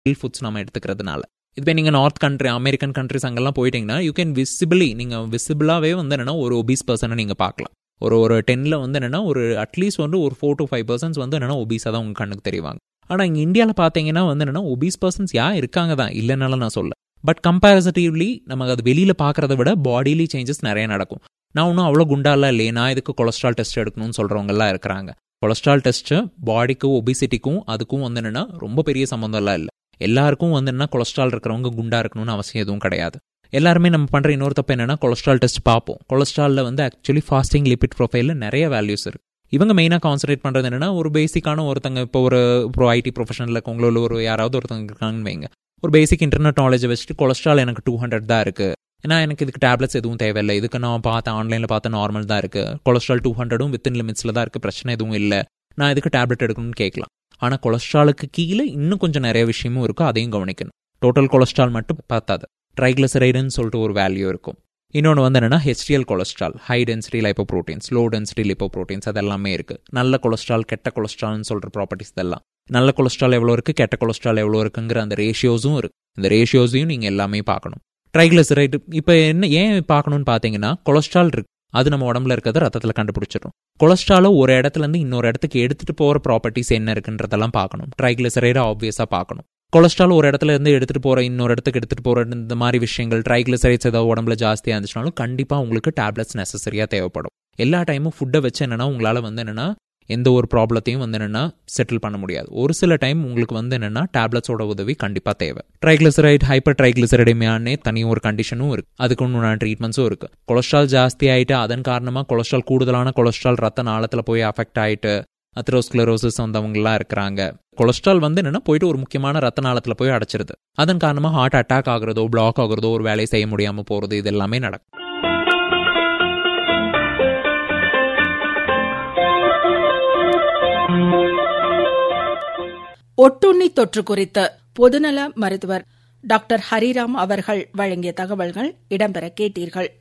foods நம்ம எடுத்துக்கிறதுனால இதுவே நீங்கள் நார்த் கண்ட்ரி அமெரிக்கன் கண்ட்ரிஸ் அங்கெல்லாம் போயிட்டீங்கன்னா யூ கேன் விசிபிளி நீங்கள் விசிபிளாகவே வந்து என்னென்னா ஒரு ஒபீஸ் பர்சனை நீங்கள் பார்க்கலாம் ஒரு ஒரு டென்னில் வந்து என்னென்னா ஒரு அட்லீஸ்ட் வந்து ஒரு ஃபோர் டு ஃபைவ் பர்சன்ஸ் வந்து என்னென்னா ஒபீஸாக தான் உங்கள் கண்ணுக்கு தெரிவாங்க ஆனால் இங்கே இந்தியாவில் பார்த்தீங்கன்னா வந்து என்னென்னா ஒபீஸ் பர்சன்ஸ் யா இருக்காங்க தான் இல்லைனாலும் நான் சொல்ல பட் கம்பேரிசட்டிவ்லி நமக்கு அது வெளியில் பார்க்குறத விட பாடியிலி சேஞ்சஸ் நிறைய நடக்கும் நான் ஒன்றும் அவ்வளோ குண்டாலாம் இல்லையே நான் இதுக்கு கொலஸ்ட்ரால் டெஸ்ட் எடுக்கணும்னு சொல்கிறவங்கலாம் இருக்கிறாங்க கொலஸ்ட்ரால் டெஸ்ட்டு பாடிக்கும் ஒபிசிட்டிக்கும் அதுக்கும் வந்து என்னென்னா ரொம்ப பெரிய சம்மந்தம்லாம் இல்லை எல்லாருக்கும் வந்து என்ன கொலஸ்ட்ரால் இருக்கிறவங்க குண்டா இருக்கணும்னு அவசியம் எதுவும் கிடையாது எல்லாருமே நம்ம பண்ணுற இன்னொரு தப்பு என்னன்னா கொலஸ்ட்ரால் டெஸ்ட் பார்ப்போம் கொலஸ்ட்ராலில் வந்து ஆக்சுவலி ஃபாஸ்டிங் லிபிட் ப்ரொஃபைலில் நிறைய வேல்யூஸ் இருக்கு இவங்க மெயினாக கான்சன்ட்ரேட் பண்ணுறது என்னன்னா ஒரு பேசிக்கான ஒருத்தங்க இப்போ ஒரு ப்ரோ ஐடி ப்ரொஃபஷனில் இருக்கவங்களோ ஒரு யாராவது ஒருத்தங்க இருக்காங்கன்னு வைங்க ஒரு பேசிக் இன்டர்நெட் நாலேஜை வச்சுட்டு கொலஸ்ட்ரால் எனக்கு டூ ஹண்ட்ரட் தான் இருக்குது ஏன்னா எனக்கு இதுக்கு டேப்லெட்ஸ் எதுவும் தேவையில்லை இதுக்கு நான் பார்த்தேன் ஆன்லைனில் பார்த்த நார்மல் தான் இருக்குது கொலஸ்ட்ரால் டூ ஹண்ட்ரடும் வித்தின் லிமிட்ஸில் தான் இருக்குது பிரச்சனை எதுவும் இல்லை நான் இதுக்கு டேப்லெட் எடுக்கணும்னு கேட்கலாம் ஆனால் கொலஸ்ட்ராலுக்கு கீழே இன்னும் கொஞ்சம் நிறைய விஷயமும் இருக்கும் அதையும் கவனிக்கணும் டோட்டல் கொலஸ்ட்ரால் மட்டும் பார்த்தாது ட்ரைக்ளிசரைடுன்னு சொல்லிட்டு ஒரு வேல்யூ இருக்கும் இன்னொன்று வந்து என்னென்னா HDL cholesterol high density lipoproteins low density lipoproteins அதெல்லாமே இருக்குது நல்ல கொலஸ்ட்ரால் கெட்ட கொலஸ்ட்ரால்னு சொல்கிற ப்ராப்பர்ட்டிஸ் இதெல்லாம் நல்ல கொலஸ்ட்ரால் எவ்வளோ இருக்குது கெட்ட கொலஸ்ட்ரால் எவ்வளோ இருக்குங்கிற அந்த ரேஷியோஸும் இருக்குது இந்த ரேஷியோஸையும் நீங்கள் எல்லாமே பார்க்கணும் ட்ரைக்ளிசரைடு இப்போ என்ன ஏன் பார்க்கணும்னு பார்த்தீங்கன்னா கொலஸ்ட்ரால் இருக்கு அது நம்ம உடம்புல இருக்கிறத ரத்தத்தில் கண்டுபிடிச்சிடும் கொலஸ்ட்ராலை ஒரு இடத்துல இருந்து இன்னொரு இடத்துக்கு எடுத்துட்டு போகிற ப்ராப்பர்ட்டிஸ் என்ன இருக்குன்றதெல்லாம் பார்க்கணும் ட்ரைக்ளிசரைடை ஆப்வியஸாக பார்க்கணும் கொலஸ்ட்ரால் ஒரு இடத்துல இருந்து எடுத்துட்டு போற இன்னொரு இடத்துக்கு எடுத்துட்டு போற இந்த மாதிரி விஷயங்கள் ட்ரைக்ளிசரைட்ஸ் ஏதாவது உடம்புல ஜாஸ்தியாக இருந்துச்சுனாலும் கண்டிப்பாக உங்களுக்கு டேப்லெட்ஸ் நெசசரியாக தேவைப்படும் எல்லா டைமும் ஃபுட்டை வச்சு என்னன்னா உங்களால் வந்து என்னன்னா எந்த ஒரு ப்ராப்ளத்தையும் வந்து என்னென்னா செட்டில் பண்ண முடியாது ஒரு சில டைம் உங்களுக்கு வந்து என்னென்னா டேப்லெட்ஸோட உதவி கண்டிப்பாக தேவை ட்ரைக்ளிசரைட் ஹைப்பர் ட்ரைக்ளிசரைடமியானே தனி ஒரு கண்டிஷனும் இருக்குது அதுக்கு உண்டான ட்ரீட்மெண்ட்ஸும் இருக்குது கொலஸ்ட்ரால் ஜாஸ்தி ஆகிட்டு அதன் காரணமாக கொலஸ்ட்ரால் கூடுதலான கொலஸ்ட்ரால் ரத்த நாளத்தில் போய் அஃபெக்ட் ஆகிட்டு அத்ரோஸ்க்ளரோசிஸ் வந்தவங்கலாம் இருக்கிறாங்க கொலஸ்ட்ரால் வந்து என்னென்னா போயிட்டு ஒரு முக்கியமான ரத்த நாளத்தில் போய் அடைச்சிருது அதன் காரணமாக ஹார்ட் அட்டாக் ஆகுறதோ பிளாக் ஆகுறதோ ஒரு வேலையை செய்ய முடியாமல் போகிறது இது எல்லாமே நடக்கும் ஒட்டுண்ணி தொற்று குறித்து பொதுநல மருத்துவர் டாக்டர் ஹரிராம் அவர்கள் வழங்கிய தகவல்கள் இடம்பெற கேட்டீர்கள்